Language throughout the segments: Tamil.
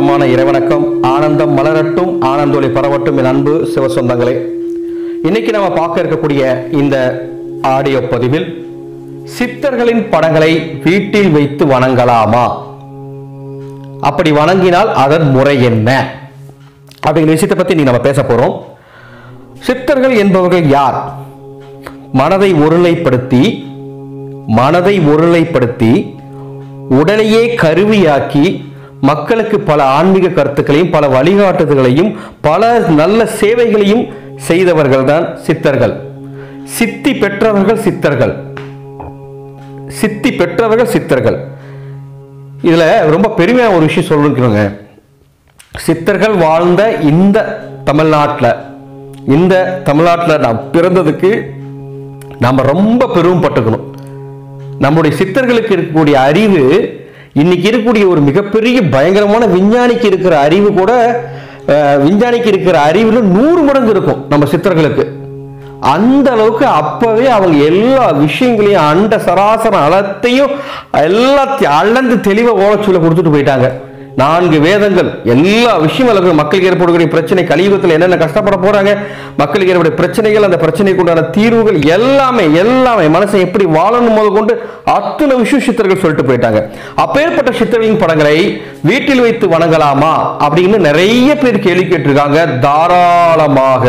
ஆழமான இறைவணக்கம் ஆனந்தம் மலரட்டும் ஆனந்தொலி பரவட்டும் என் அன்பு சிவசொந்தங்களே இன்னைக்கு நம்ம பார்க்க இருக்கக்கூடிய இந்த ஆடியோ பதிவில் சித்தர்களின் படங்களை வீட்டில் வைத்து வணங்கலாமா அப்படி வணங்கினால் அதன் முறை என்ன அப்படிங்கிற விஷயத்தை பத்தி நீ நம்ம பேச போறோம் சித்தர்கள் என்பவர்கள் யார் மனதை ஒருநிலைப்படுத்தி மனதை ஒருநிலைப்படுத்தி உடலையே கருவியாக்கி மக்களுக்கு பல ஆன்மீக கருத்துக்களையும் பல வழிகாட்டுதல்களையும் பல நல்ல சேவைகளையும் செய்தவர்கள் தான் சித்தர்கள் சித்தி பெற்றவர்கள் சித்தர்கள் சித்தி பெற்றவர்கள் சித்தர்கள் இதுல ரொம்ப பெருமையான ஒரு விஷயம் சொல்லணுங்க சித்தர்கள் வாழ்ந்த இந்த தமிழ்நாட்டில் இந்த தமிழ்நாட்டில் நாம் பிறந்ததுக்கு நாம் ரொம்ப பெருமைப்பட்டுக்கணும் நம்முடைய சித்தர்களுக்கு இருக்கக்கூடிய அறிவு இன்னைக்கு இருக்கக்கூடிய ஒரு மிகப்பெரிய பயங்கரமான விஞ்ஞானிக்கு இருக்கிற அறிவு கூட அஹ், விஞ்ஞானிக்கு இருக்கிற அறிவுல நூறு மடங்கு இருக்கும் நம்ம சித்தர்களுக்கு அந்த அளவுக்கு அப்பவே அவங்க எல்லா விஷயங்களையும் அண்ட சராசர அலத்தையும் எல்லாத்தையும் அளந்து தெளிவா ஓலச்சூல கொடுத்துட்டு போயிட்டாங்க நான்கு வேதங்கள் எல்லா விஷயம் அளவுக்கு மக்களுக்கு ஏற்படக்கூடிய பிரச்சனை கலியுகத்தில் என்னென்ன கஷ்டப்பட போறாங்க மக்களுக்கு ஏற்படைய பிரச்சனைகள் அந்த பிரச்சனைக்கு உண்டான தீர்வுகள் எல்லாமே எல்லாமே மனசை எப்படி வாழணும் முதல் கொண்டு அத்தனை விஷயம் சித்தர்கள் சொல்லிட்டு போயிட்டாங்க அப்பேற்பட்ட சித்தர்களின் படங்களை வீட்டில் வைத்து வணங்கலாமா அப்படின்னு நிறைய பேர் கேள்வி கேட்டிருக்காங்க தாராளமாக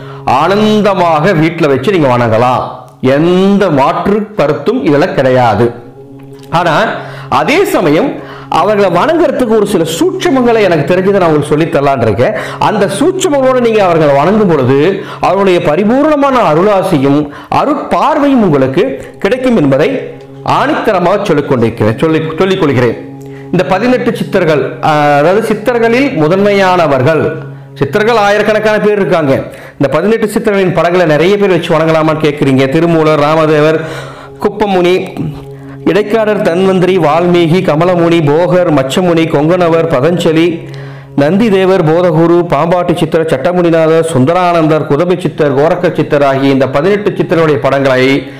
ஆனந்தமாக வீட்டில் வச்சு நீங்க வணங்கலாம் எந்த மாற்று கருத்தும் இதுல கிடையாது ஆனா அதே சமயம் அவர்களை வணங்குறதுக்கு ஒரு சில சூட்சமங்களை எனக்கு தெரிஞ்சதை நான் உங்களுக்கு சொல்லித் தரலான் இருக்கேன் அந்த சூட்சமங்களோட நீங்க அவர்களை வணங்கும் பொழுது அவருடைய பரிபூர்ணமான அருளாசியும் அருட்பார்வையும் உங்களுக்கு கிடைக்கும் என்பதை ஆணித்தரமாக சொல்லிக் கொண்டிருக்கிறேன் சொல்லி சொல்லிக் கொள்கிறேன் இந்த பதினெட்டு சித்தர்கள் ஆஹ், அதாவது சித்தர்களில் முதன்மையானவர்கள் சித்தர்கள் ஆயிரக்கணக்கான பேர் இருக்காங்க இந்த பதினெட்டு சித்தர்களின் படங்களை நிறைய பேர் வச்சு வணங்கலாமான்னு கேட்குறீங்க திருமூலர் ராமதேவர் குப்பமுனி இடைக்காடர் தன்வந்திரி வால்மீகி கமலமுனி போகர் மச்சமுனி கொங்கணவர் பதஞ்சலி நந்திதேவர் போதகுரு பாம்பாட்டி சித்தர் சட்டமுனிநாதர் சுந்தரானந்தர் குதம்பி சித்தர் கோரக்க சித்தர் ஆகிய இந்த பதினெட்டு சித்தர்களுடைய படங்களை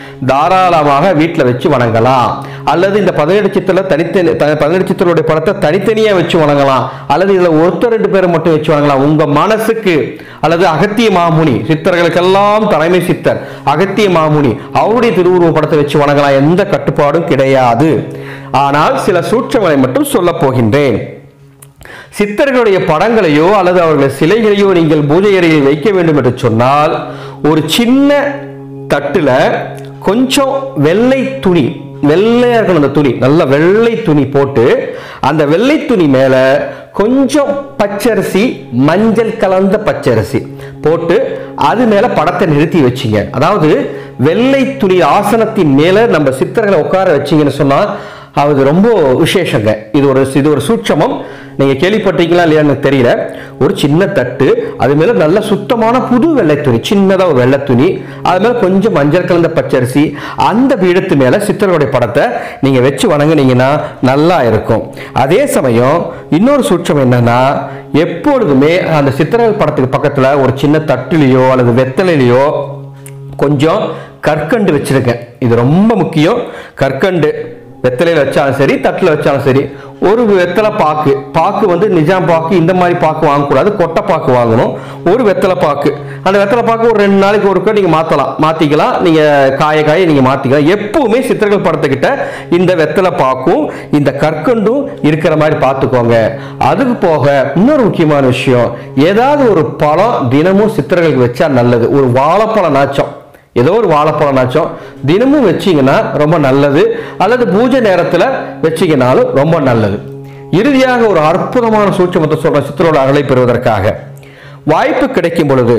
தாராளமாக வீட்டில் வச்சு வணங்கலாம் அல்லது இந்த பதினெட்டு சித்தரில் தனித்தனி த- பதினெட்டு சித்தருடைய படத்தை தனித்தனியாக வச்சு வணங்கலாம் அல்லது இதில் ஒருத்தர் ரெண்டு பேரை மட்டும் வச்சு வணங்கலாம் உங்க மனசுக்கு அல்லது அகத்திய மாமுனி சித்தர்களுக்கெல்லாம் தலைமை சித்தர் அகத்திய மாமுனி அவருடைய திருவுருவ படத்தை வச்சு வணங்கலாம் எந்த கட்டுப்பாடும் கிடையாது ஆனால் சில சூட்சங்களை மட்டும் சொல்லப் போகின்றேன் சித்தர்களுடைய படங்களையோ அல்லது அவர்களுடைய சிலைகளையோ நீங்கள் பூஜை அறையில் வைக்க வேண்டும் என்று சொன்னால் ஒரு சின்ன தட்டுல கொஞ்சம் வெள்ளை துணி வெள்ளையா இருக்கணும் அந்த துணி நல்ல வெள்ளை துணி போட்டு அந்த வெள்ளை துணி மேல கொஞ்சம் பச்சரிசி மஞ்சள் கலந்த பச்சரிசி போட்டு அது மேல படத்தை நிறுத்தி வச்சிங்க அதாவது வெள்ளை துணி ஆசனத்தின் மேல நம்ம சித்தர்களை உட்கார வச்சீங்கன்னு சொன்னா அது ரொம்ப விசேஷங்க இது ஒரு இது ஒரு சூட்சமம் நீங்க கேள்விப்பட்டீங்களா இல்லையா எனக்கு தெரியல ஒரு சின்ன தட்டு அது மேல நல்ல சுத்தமான புது வெள்ளை துணி சின்னதா ஒரு வெள்ளை துணி அது மேல கொஞ்சம் மஞ்சள் கலந்த பச்சரிசி அந்த பீடத்து மேல சித்தர்களுடைய படத்தை நீங்க வச்சு வணங்குனீங்கன்னா நல்லா இருக்கும் அதே சமயம் இன்னொரு சூட்சம் என்னன்னா எப்பொழுதுமே அந்த சித்திரங்கள் படத்துக்கு பக்கத்துல ஒரு சின்ன தட்டுலையோ அல்லது வெத்தலையிலையோ கொஞ்சம் கற்கண்டு வச்சிருக்கேன் இது ரொம்ப முக்கியம் கற்கண்டு வெத்தலையில் வச்சாலும் சரி தட்டில் வச்சாலும் சரி ஒரு வெத்தலை பாக்கு பாக்கு வந்து நிஜாம் பாக்கு இந்த மாதிரி பாக்கு வாங்கக்கூடாது கொட்டை பாக்கு வாங்கணும் ஒரு வெத்தலை பாக்கு அந்த வெத்தலை பாக்கு ஒரு ரெண்டு நாளைக்கு ஒருக்க நீங்கள் மாற்றலாம் மாற்றிக்கலாம் நீங்கள் காய காய நீங்கள் மாற்றிக்கலாம் எப்பவுமே சித்திரங்கள் படத்துக்கிட்ட இந்த வெத்தலை பாக்கும் இந்த கற்கண்டும் இருக்கிற மாதிரி பார்த்துக்கோங்க அதுக்கு போக இன்னொரு முக்கியமான விஷயம் ஏதாவது ஒரு பழம் தினமும் சித்திரங்களுக்கு வச்சா நல்லது ஒரு வாழைப்பழம் நாச்சம் ஏதோ ஒரு வாழைப்பழம் நாச்சம் தினமும் வச்சீங்கன்னா ரொம்ப நல்லது அல்லது பூஜை நேரத்தில் வச்சீங்கனாலும் ரொம்ப நல்லது இறுதியாக ஒரு அற்புதமான சூட்சமத்தை சொல்ற சித்தரோட அருளை பெறுவதற்காக வாய்ப்பு கிடைக்கும் பொழுது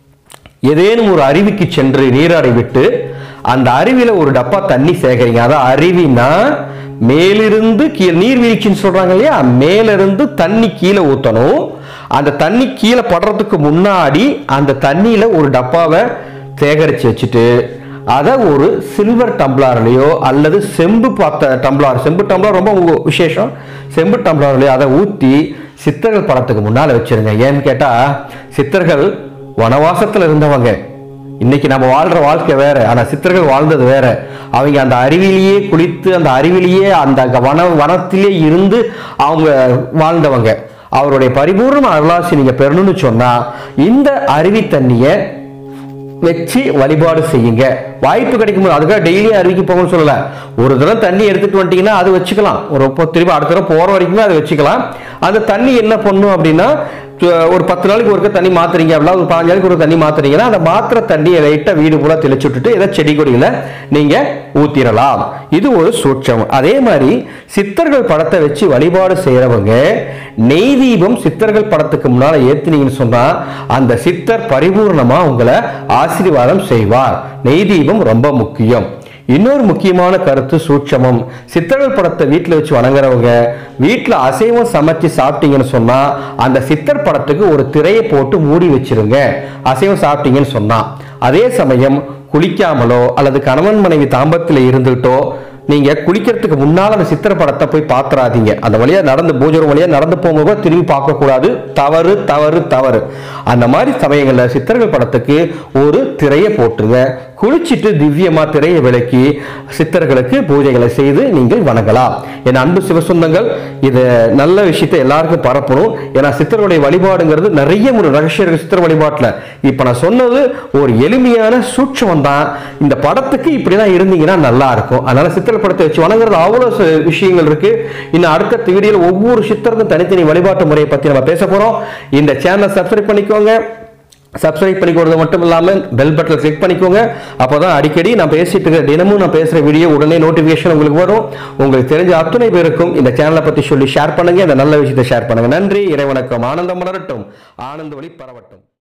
ஏதேனும் ஒரு அருவிக்கு சென்று நீராடி விட்டு அந்த அருவியில ஒரு டப்பா தண்ணி சேகரிங்க அதான் அருவினா மேலிருந்து கீழே நீர்வீழ்ச்சின்னு சொல்றாங்க இல்லையா மேலிருந்து தண்ணி கீழே ஊத்தணும் அந்த தண்ணி கீழே படுறதுக்கு முன்னாடி அந்த தண்ணியில ஒரு டப்பாவை சேகரிச்சு வச்சுட்டு அதை ஒரு சில்வர் டம்ளர்லையோ அல்லது செம்பு பாத்த டம்ளர் செம்பு டம்ளர் ரொம்ப உ- விசேஷம் செம்பு டம்ளர்லையோ அதை ஊற்றி சித்தர்கள் படத்துக்கு முன்னால் வச்சிருங்க ஏன்னு கேட்டால் சித்தர்கள் வனவாசத்தில் இருந்தவங்க இன்னைக்கு நம்ம வாழ்ற வாழ்க்கை வேற ஆனா சித்தர்கள் வாழ்ந்தது வேற அவங்க அந்த அருவிலேயே குளித்து அந்த அருவிலேயே அந்த அங்க வன வனத்திலே இருந்து அவங்க வாழ்ந்தவங்க அவருடைய பரிபூர்ண அருளாசி நீங்க பெறணும்னு சொன்னா இந்த அருவி தண்ணியை வச்சு வழிபாடு செய்யுங்க வாய்ப்பு கிடைக்கும் போது அதுக்காக டெய்லி அருவிக்கு போகணும்னு சொல்லல ஒரு தடவை தண்ணி எடுத்துட்டு வந்துட்டீங்கன்னா அது வச்சுக்கலாம் ஒரு இப்போ திரும்ப அடுத்த தடவை போற வரைக்குமே அதை வச்சுக்கலாம் அந்த தண்ணி என்ன பண்ணும் அப்படின்னா து- ஒரு பத்து நாளைக்கு ஒருக்க தண்ணி மாத்துறீங்க அப்படின்னா ஒரு பாஞ்சு நாளைக்கு ஒரு தண்ணி மாத்துறீங்கன்னா அந்த மாத்திர தண்ணியை லைட்டா வீடு பூரா தெளிச்சு விட்டுட்டு ஏதோ செடி கொடிகளை நீங்க ஊத்திரலாம் இது ஒரு சூட்சம் அதே மாதிரி சித்தர்கள் படத்தை வச்சு வழிபாடு செய்யறவங்க நெய் தீபம் சித்தர்கள் படத்துக்கு முன்னால ஏத்துனீங்கன்னு சொன்னா அந்த சித்தர் பரிபூர்ணமா உங்களை ஆசீர்வாதம் செய்வார் நெய் தீபம் ரொம்ப முக்கியம் இன்னொரு முக்கியமான கருத்து சூட்சமம் சித்தர்கள் படத்தை வீட்டில் வச்சு வணங்குறவங்க வீட்டில் அசைவம் சமைச்சு சாப்பிட்டீங்கன்னு சொன்னா அந்த சித்தர் படத்துக்கு ஒரு திரையை போட்டு மூடி வச்சிருங்க அசைவம் சாப்பிட்டீங்கன்னு சொன்னா அதே சமயம் குளிக்காமலோ அல்லது கணவன் மனைவி தாம்பத்தில் இருந்துகிட்டோ நீங்க குளிக்கிறதுக்கு முன்னால அந்த சித்திர படத்தை போய் பாத்துறாதீங்க அந்த வழியா நடந்து பூஜை room வழியா நடந்து போகும்போது கூட திரும்பி பார்க்க கூடாது தவறு தவறு தவறு அந்த மாதிரி சமயங்கள்ல சித்தர்கள் படத்துக்கு ஒரு திரையை போட்டுருங்க குளிச்சிட்டு திவ்யமா திரையை விலக்கி சித்தர்களுக்கு பூஜைகளை செய்து நீங்கள் வணங்கலாம் என் அன்பு சிவசுந்தங்கள் இது நல்ல விஷயத்தை எல்லாருக்கும் பரப்பணும் ஏன்னா சித்தர்களுடைய வழிபாடுங்கிறது நிறைய ஒரு ரகசிய இருக்கு சித்தர் வழிபாட்டுல இப்ப நான் சொன்னது ஒரு எளிமையான சூட்சமம் தான் இந்த படத்துக்கு இப்படிதான் இருந்தீங்கன்னா நல்லா இருக்கும் அதனால சித்தர் படத்தை வச்சு வணங்குறது அவ்வளவு ச- விஷயங்கள் இருக்கு இன்னும் அடுத்த வீடியோல ஒவ்வொரு சித்தருக்கும் தனித்தனி வழிபாட்டு முறையை பத்தி நம்ம பேச போறோம் இந்த சேனலை சப்ஸ்கிரைப் பண்ணிக்கோங்க சப்ஸ்கிரைப் பண்ணிக்கிறது மட்டும் இல்லாமல் பெல் பட்டனை கிளிக் பண்ணிக்கோங்க அப்போதான் அடிக்கடி நான் பேசிட்டு இருக்கிற தினமும் நான் பேசுகிற வீடியோ உடனே நோட்டிஃபிகேஷன் உங்களுக்கு வரும் உங்களுக்கு தெரிஞ்ச அத்தனை பேருக்கும் இந்த சேனலை பற்றி சொல்லி ஷேர் பண்ணுங்க இந்த நல்ல விஷயத்தை ஷேர் பண்ணுங்க நன்றி இறைவணக்கம் ஆனந்தம் மலரட்டும் ஆனந்த ஒளி பரவட்டும்